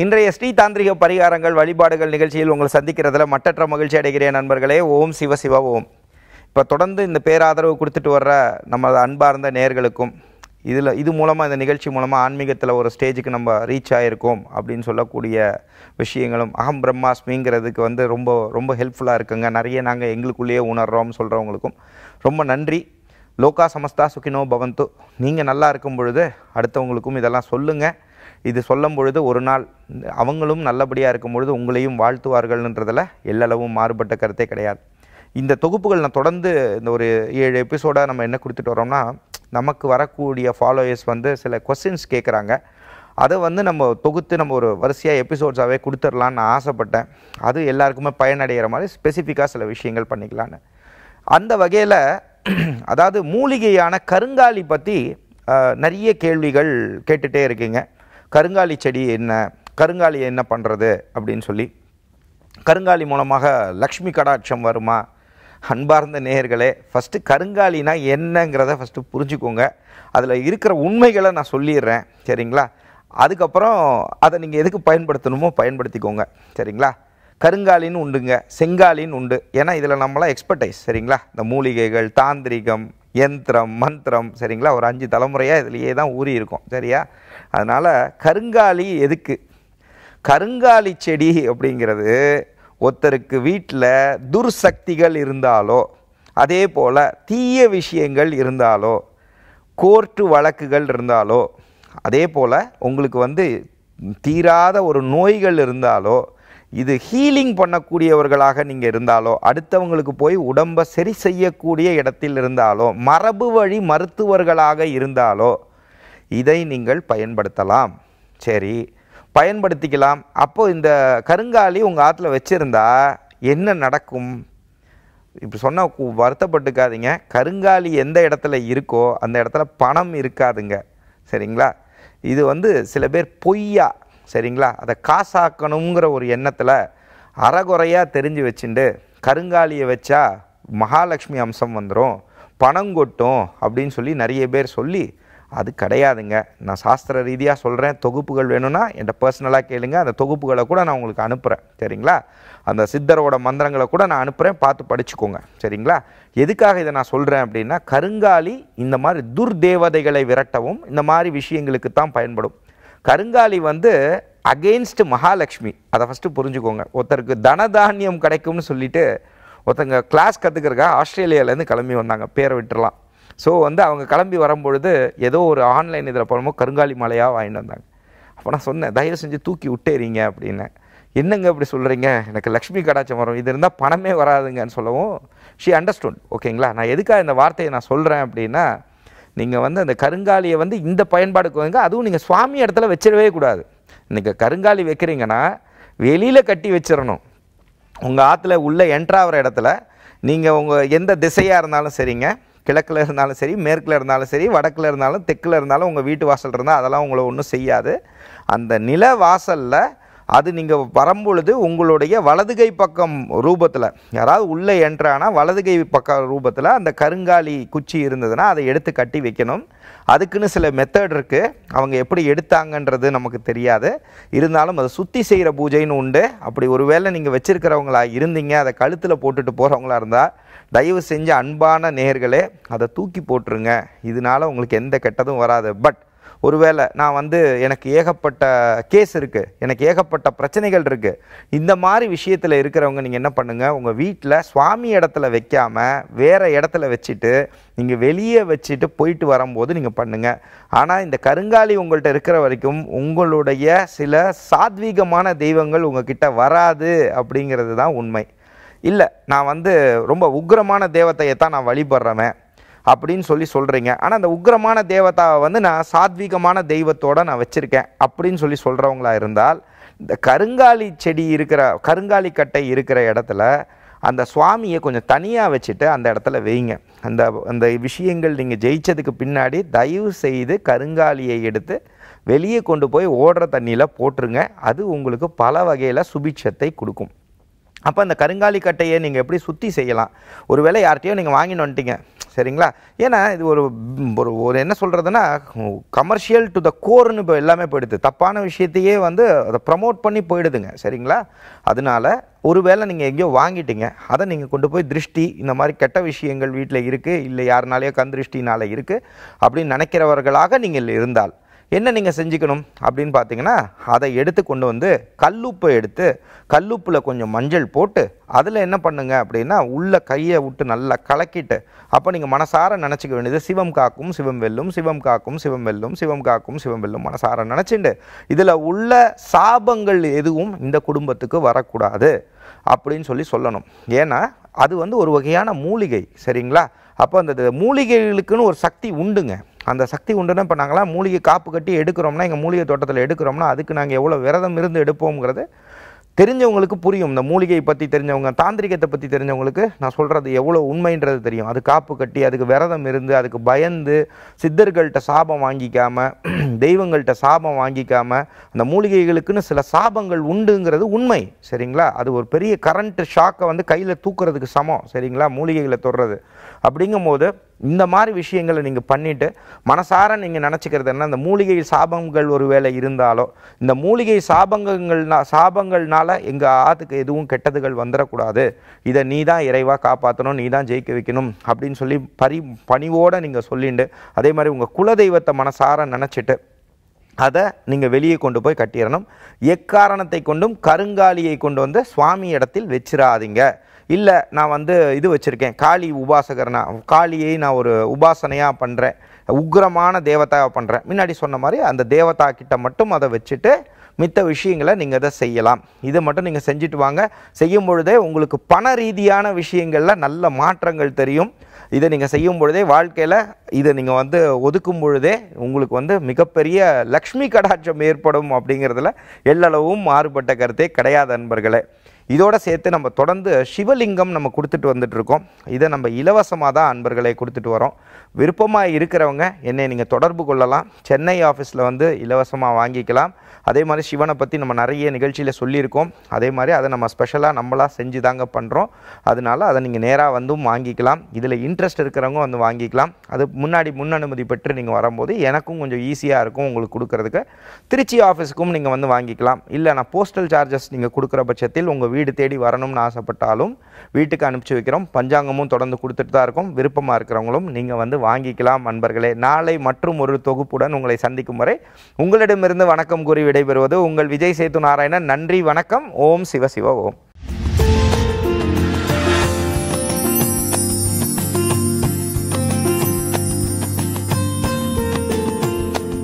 இன்றைய ஸ்ரீ தாந்திரிக பரிகாரங்கள் வழிபாடுகள் நிகழ்ச்சியில் உங்களை சந்திக்கிறதுல மட்டற்ற மகிழ்ச்சி அடைகிறேன் நண்பர்களே ஓம் சிவ சிவ ஓம் இப்போ தொடர்ந்து இந்த பேராதரவு கொடுத்துட்டு வர்ற நம்ம அன்பார்ந்த நேயர்களுக்கும் இதில் இது மூலமாக இந்த நிகழ்ச்சி மூலமாக ஆன்மீகத்தில் ஒரு ஸ்டேஜுக்கு நம்ம ரீச் ஆகிருக்கோம் அப்படின்னு சொல்லக்கூடிய விஷயங்களும் அகம் பிரம்மாஸ்மிங்கிறதுக்கு வந்து ரொம்ப ரொம்ப ஹெல்ப்ஃபுல்லாக இருக்குங்க நிறைய நாங்கள் எங்களுக்குள்ளேயே உணர்றோம் சொல்கிறவங்களுக்கும் ரொம்ப நன்றி லோகா சமஸ்தா சுகினோ பவந்து நீங்கள் நல்லா இருக்கும் பொழுது அடுத்தவங்களுக்கும் இதெல்லாம் சொல்லுங்கள் இது சொல்லும் பொழுது ஒரு நாள் அவங்களும் நல்லபடியாக இருக்கும் பொழுது உங்களையும் வாழ்த்துவார்கள்ன்றதில் எல்லளவும் மாறுபட்ட கருத்தே கிடையாது இந்த தொகுப்புகள் நான் தொடர்ந்து இந்த ஒரு ஏழு எபிசோடாக நம்ம என்ன கொடுத்துட்டு வரோம்னா நமக்கு வரக்கூடிய ஃபாலோயர்ஸ் வந்து சில கொஸ்டின்ஸ் கேட்குறாங்க அதை வந்து நம்ம தொகுத்து நம்ம ஒரு வரிசையாக எபிசோட்ஸாகவே கொடுத்துடலான்னு நான் ஆசைப்பட்டேன் அது எல்லாருக்குமே பயனடைகிற மாதிரி ஸ்பெசிஃபிக்காக சில விஷயங்கள் பண்ணிக்கலான்னு அந்த வகையில் அதாவது மூலிகையான கருங்காலி பற்றி நிறைய கேள்விகள் கேட்டுகிட்டே இருக்கீங்க கருங்காலி செடி என்ன கருங்காலி என்ன பண்ணுறது அப்படின்னு சொல்லி கருங்காலி மூலமாக லக்ஷ்மி கடாட்சம் வருமா அன்பார்ந்த நேயர்களே ஃபஸ்ட்டு கருங்காலினா என்னங்கிறத ஃபஸ்ட்டு புரிஞ்சுக்கோங்க அதில் இருக்கிற உண்மைகளை நான் சொல்லிடுறேன் சரிங்களா அதுக்கப்புறம் அதை நீங்கள் எதுக்கு பயன்படுத்தணுமோ பயன்படுத்திக்கோங்க சரிங்களா கருங்காலின்னு உண்டுங்க செங்காலின்னு உண்டு ஏன்னா இதில் நம்மளாம் எக்ஸ்பர்டைஸ் சரிங்களா இந்த மூலிகைகள் தாந்திரிகம் யந்திரம் மந்திரம் சரிங்களா ஒரு அஞ்சு தலைமுறையாக இதுலேயே தான் ஊறி இருக்கும் சரியா அதனால் கருங்காலி எதுக்கு கருங்காலி செடி அப்படிங்கிறது ஒருத்தருக்கு வீட்டில் துர்சக்திகள் இருந்தாலோ அதே போல் தீய விஷயங்கள் இருந்தாலோ கோர்ட்டு வழக்குகள் இருந்தாலோ அதே போல் உங்களுக்கு வந்து தீராத ஒரு நோய்கள் இருந்தாலோ இது ஹீலிங் பண்ணக்கூடியவர்களாக நீங்கள் இருந்தாலோ அடுத்தவங்களுக்கு போய் உடம்பை சரி செய்யக்கூடிய இடத்தில் இருந்தாலோ மரபு வழி மருத்துவர்களாக இருந்தாலோ இதை நீங்கள் பயன்படுத்தலாம் சரி பயன்படுத்திக்கலாம் அப்போ இந்த கருங்காலி உங்கள் ஆற்றுல வச்சுருந்தா என்ன நடக்கும் இப்போ சொன்ன வருத்தப்பட்டுக்காதீங்க கருங்காலி எந்த இடத்துல இருக்கோ அந்த இடத்துல பணம் இருக்காதுங்க சரிங்களா இது வந்து சில பேர் பொய்யா சரிங்களா அதை காசாக்கணுங்கிற ஒரு எண்ணத்தில் அறகுறையாக தெரிஞ்சு வச்சுண்டு கருங்காலியை வச்சா மகாலட்சுமி அம்சம் வந்துடும் பணம் கொட்டும் அப்படின்னு சொல்லி நிறைய பேர் சொல்லி அது கிடையாதுங்க நான் சாஸ்திர ரீதியாக சொல்கிறேன் தொகுப்புகள் வேணும்னா என்கிட்ட பர்சனலாக கேளுங்க அந்த தொகுப்புகளை கூட நான் உங்களுக்கு அனுப்புகிறேன் சரிங்களா அந்த சித்தரோட மந்திரங்களை கூட நான் அனுப்புகிறேன் பார்த்து படிச்சுக்கோங்க சரிங்களா எதுக்காக இதை நான் சொல்கிறேன் அப்படின்னா கருங்காலி இந்த மாதிரி துர்தேவதைகளை விரட்டவும் இந்த மாதிரி விஷயங்களுக்கு தான் பயன்படும் கருங்காலி வந்து அகெயின்ஸ்ட் மகாலட்சுமி அதை ஃபஸ்ட்டு புரிஞ்சுக்கோங்க ஒருத்தருக்கு தனதானியம் கிடைக்கும்னு சொல்லிட்டு ஒருத்தங்க கிளாஸ் கற்றுக்கிறக்கா ஆஸ்திரேலியாவிலேருந்து கிளம்பி வந்தாங்க பேரை விட்டுறலாம் ஸோ வந்து அவங்க கிளம்பி வரும்பொழுது ஏதோ ஒரு ஆன்லைன் இதில் போனமோ கருங்காலி மலையாக வாங்கிட்டு வந்தாங்க அப்போ நான் சொன்னேன் தயவு செஞ்சு தூக்கி விட்டேறீங்க அப்படின்னு என்னங்க இப்படி சொல்கிறீங்க எனக்கு லக்ஷ்மி கடாச்சம் வரும் இது இருந்தால் பணமே வராதுங்கன்னு சொல்லவும் ஷி அண்டர்ஸ்டுண்ட் ஓகேங்களா நான் எதுக்காக இந்த வார்த்தையை நான் சொல்கிறேன் அப்படின்னா நீங்கள் வந்து அந்த கருங்காலியை வந்து இந்த பயன்பாடுக்கு வந்து அதுவும் நீங்கள் சுவாமி இடத்துல வச்சிடவே கூடாது நீங்கள் கருங்காலி வைக்கிறீங்கன்னா வெளியில் கட்டி வச்சிடணும் உங்கள் ஆற்றுல உள்ளே என்ட்ராகிற இடத்துல நீங்கள் உங்கள் எந்த திசையாக இருந்தாலும் சரிங்க கிழக்கில் இருந்தாலும் சரி மேற்கில் இருந்தாலும் சரி வடக்கில் இருந்தாலும் தெற்கில் இருந்தாலும் உங்கள் வீட்டு வாசல் இருந்தால் அதெல்லாம் உங்களை ஒன்றும் செய்யாது அந்த நில வாசலில் அது நீங்கள் வரும்பொழுது உங்களுடைய வலதுகை பக்கம் ரூபத்தில் யாராவது உள்ளே என்ட்ரானா வலதுகை பக்க ரூபத்தில் அந்த கருங்காலி குச்சி இருந்ததுன்னா அதை எடுத்து கட்டி வைக்கணும் அதுக்குன்னு சில மெத்தட் இருக்குது அவங்க எப்படி எடுத்தாங்கன்றது நமக்கு தெரியாது இருந்தாலும் அதை சுத்தி செய்கிற பூஜைன்னு உண்டு அப்படி ஒருவேளை நீங்கள் வச்சுருக்கிறவங்களா இருந்தீங்க அதை கழுத்தில் போட்டுட்டு போகிறவங்களா இருந்தால் தயவு செஞ்சு அன்பான நேர்களே அதை தூக்கி போட்டுருங்க இதனால உங்களுக்கு எந்த கெட்டதும் வராது பட் ஒருவேளை நான் வந்து எனக்கு ஏகப்பட்ட கேஸ் இருக்குது எனக்கு ஏகப்பட்ட பிரச்சனைகள் இருக்குது இந்த மாதிரி விஷயத்தில் இருக்கிறவங்க நீங்கள் என்ன பண்ணுங்கள் உங்கள் வீட்டில் சுவாமி இடத்துல வைக்காமல் வேறு இடத்துல வச்சுட்டு நீங்கள் வெளியே வச்சுட்டு போயிட்டு வரும்போது நீங்கள் பண்ணுங்கள் ஆனால் இந்த கருங்காலி உங்கள்கிட்ட இருக்கிற வரைக்கும் உங்களுடைய சில சாத்வீகமான தெய்வங்கள் உங்ககிட்ட வராது அப்படிங்கிறது தான் உண்மை இல்லை நான் வந்து ரொம்ப உக்ரமான தேவத்தையை தான் நான் வழிபடுறவன் அப்படின்னு சொல்லி சொல்கிறீங்க ஆனால் அந்த உக்ரமான தேவதாவை வந்து நான் சாத்வீகமான தெய்வத்தோடு நான் வச்சுருக்கேன் அப்படின்னு சொல்லி சொல்கிறவங்களா இருந்தால் இந்த கருங்காலி செடி இருக்கிற கருங்காலி கட்டை இருக்கிற இடத்துல அந்த சுவாமியை கொஞ்சம் தனியாக வச்சுட்டு அந்த இடத்துல வைங்க அந்த அந்த விஷயங்கள் நீங்கள் ஜெயிச்சதுக்கு பின்னாடி தயவு செய்து கருங்காலியை எடுத்து வெளியே கொண்டு போய் ஓடுற தண்ணியில் போட்டுருங்க அது உங்களுக்கு பல வகையில் சுபிட்சத்தை கொடுக்கும் அப்போ அந்த கருங்காலி கட்டையை நீங்கள் எப்படி சுற்றி செய்யலாம் ஒருவேளை யார்கிட்டயோ நீங்கள் வாங்கின்னு வந்துட்டீங்க சரிங்களா ஏன்னா இது ஒரு ஒரு ஒரு என்ன சொல்கிறதுனா கமர்ஷியல் டு த கோர்னு இப்போ எல்லாமே போயிடுது தப்பான விஷயத்தையே வந்து அதை ப்ரமோட் பண்ணி போயிடுதுங்க சரிங்களா அதனால ஒருவேளை நீங்கள் எங்கேயோ வாங்கிட்டீங்க அதை நீங்கள் கொண்டு போய் திருஷ்டி இந்த மாதிரி கெட்ட விஷயங்கள் வீட்டில் இருக்குது இல்லை யாருனாலேயோ கண் திருஷ்டினால இருக்குது அப்படின்னு நினைக்கிறவர்களாக நீங்கள் இருந்தால் என்ன நீங்கள் செஞ்சுக்கணும் அப்படின்னு பார்த்தீங்கன்னா அதை எடுத்து கொண்டு வந்து கல்லுப்பை எடுத்து கல்லுப்பில் கொஞ்சம் மஞ்சள் போட்டு அதில் என்ன பண்ணுங்க அப்படின்னா உள்ள கையை விட்டு நல்லா கலக்கிட்டு அப்போ நீங்கள் மனசார நினச்சிக்க வேண்டியது சிவம் காக்கும் சிவம் வெல்லும் சிவம் காக்கும் சிவம் வெல்லும் சிவம் காக்கும் சிவம் வெல்லும் மனசார நினச்சிண்டு இதில் உள்ள சாபங்கள் எதுவும் இந்த குடும்பத்துக்கு வரக்கூடாது அப்படின்னு சொல்லி சொல்லணும் ஏன்னா அது வந்து ஒரு வகையான மூலிகை சரிங்களா அப்போ அந்த மூலிகைகளுக்குன்னு ஒரு சக்தி உண்டுங்க அந்த சக்தி உண்டுன்னா இப்போ நாங்களாம் மூலிகை காப்பு கட்டி எடுக்கிறோம்னா எங்கள் மூலிகை தோட்டத்தில் எடுக்கிறோம்னா அதுக்கு நாங்கள் எவ்வளோ விரதம் இருந்து எடுப்போங்கிறது தெரிஞ்சவங்களுக்கு புரியும் இந்த மூலிகையை பற்றி தெரிஞ்சவங்க தாந்திரிகத்தை பற்றி தெரிஞ்சவங்களுக்கு நான் சொல்கிறது எவ்வளோ உண்மைன்றது தெரியும் அது காப்பு கட்டி அதுக்கு விரதம் இருந்து அதுக்கு பயந்து சித்தர்கள்ட்ட சாபம் வாங்கிக்காம தெய்வங்கள்ட்ட சாபம் வாங்கிக்காம அந்த மூலிகைகளுக்குன்னு சில சாபங்கள் உண்டுங்கிறது உண்மை சரிங்களா அது ஒரு பெரிய கரண்ட் ஷாக்கை வந்து கையில் தூக்குறதுக்கு சமம் சரிங்களா மூலிகைகளை தொடுறது அப்படிங்கும்போது இந்த மாதிரி விஷயங்களை நீங்கள் பண்ணிவிட்டு மனசார நீங்கள் நினச்சிக்கிறது என்ன இந்த மூலிகை சாபங்கள் ஒரு வேளை இருந்தாலோ இந்த மூலிகை சாபங்கள்னா சாபங்கள்னால எங்கள் ஆத்துக்கு எதுவும் கெட்டதுகள் வந்துடக்கூடாது இதை நீ தான் இறைவாக காப்பாற்றணும் நீ தான் ஜெயிக்க வைக்கணும் அப்படின்னு சொல்லி பரி பணிவோடு நீங்கள் சொல்லிண்டு அதே மாதிரி உங்கள் குலதெய்வத்தை மனசார நினச்சிட்டு அதை நீங்கள் வெளியே கொண்டு போய் கட்டிடணும் எக்காரணத்தை கொண்டும் கருங்காலியை கொண்டு வந்து சுவாமி இடத்தில் வச்சிராதீங்க இல்லை நான் வந்து இது வச்சுருக்கேன் காளி உபாசகர் நான் காளியை நான் ஒரு உபாசனையாக பண்ணுறேன் உக்ரமான தேவதாவை பண்ணுறேன் முன்னாடி சொன்ன மாதிரி அந்த தேவதா கிட்ட மட்டும் அதை வச்சுட்டு மித்த விஷயங்களை நீங்கள் அதை செய்யலாம் இதை மட்டும் நீங்கள் செஞ்சுட்டு வாங்க செய்யும் பொழுதே உங்களுக்கு பண ரீதியான விஷயங்களில் நல்ல மாற்றங்கள் தெரியும் இதை நீங்கள் செய்யும் பொழுதே வாழ்க்கையில் இதை நீங்கள் வந்து ஒதுக்கும் பொழுதே உங்களுக்கு வந்து மிகப்பெரிய லக்ஷ்மி கடாட்சம் ஏற்படும் அப்படிங்கிறதுல எல்லளவும் மாறுபட்ட கருத்தே கிடையாது நண்பர்களே இதோட சேர்த்து நம்ம தொடர்ந்து சிவலிங்கம் நம்ம கொடுத்துட்டு வந்துட்டு இருக்கோம் இதை நம்ம இலவசமாக தான் அன்பர்களை கொடுத்துட்டு வரோம் விருப்பமாக இருக்கிறவங்க என்னை நீங்கள் தொடர்பு கொள்ளலாம் சென்னை ஆஃபீஸில் வந்து இலவசமாக வாங்கிக்கலாம் அதே மாதிரி சிவனை பற்றி நம்ம நிறைய நிகழ்ச்சியில் சொல்லியிருக்கோம் அதே மாதிரி அதை நம்ம ஸ்பெஷலாக நம்மளாக செஞ்சு தாங்க பண்ணுறோம் அதனால அதை நீங்கள் நேராக வந்தும் வாங்கிக்கலாம் இதில் இன்ட்ரெஸ்ட் இருக்கிறவங்க வந்து வாங்கிக்கலாம் அது முன்னாடி முன் அனுமதி பெற்று நீங்கள் வரும்போது எனக்கும் கொஞ்சம் ஈஸியாக இருக்கும் உங்களுக்கு கொடுக்கறதுக்கு திருச்சி ஆஃபீஸுக்கும் நீங்கள் வந்து வாங்கிக்கலாம் இல்லை நான் போஸ்டல் சார்ஜஸ் நீங்கள் கொடுக்குற பட்சத்தில் உங்கள் வீடு தேடி வரணும்னு ஆசைப்பட்டாலும் வீட்டுக்கு அனுப்பிச்சி வைக்கிறோம் பஞ்சாங்கமும் தொடர்ந்து கொடுத்துட்டு தான் இருக்கும் விருப்பமாக இருக்கிறவங்களும் நீங்கள் வந்து வாங்கிக்கலாம் நண்பர்களே நாளை மற்றும் ஒரு தொகுப்புடன் உங்களை சந்திக்கும் வரை உங்களிடமிருந்து வணக்கம் கூறி விடைபெறுவது உங்கள் விஜய் சேத்து நாராயணன் நன்றி வணக்கம் ஓம் சிவ சிவ ஓம்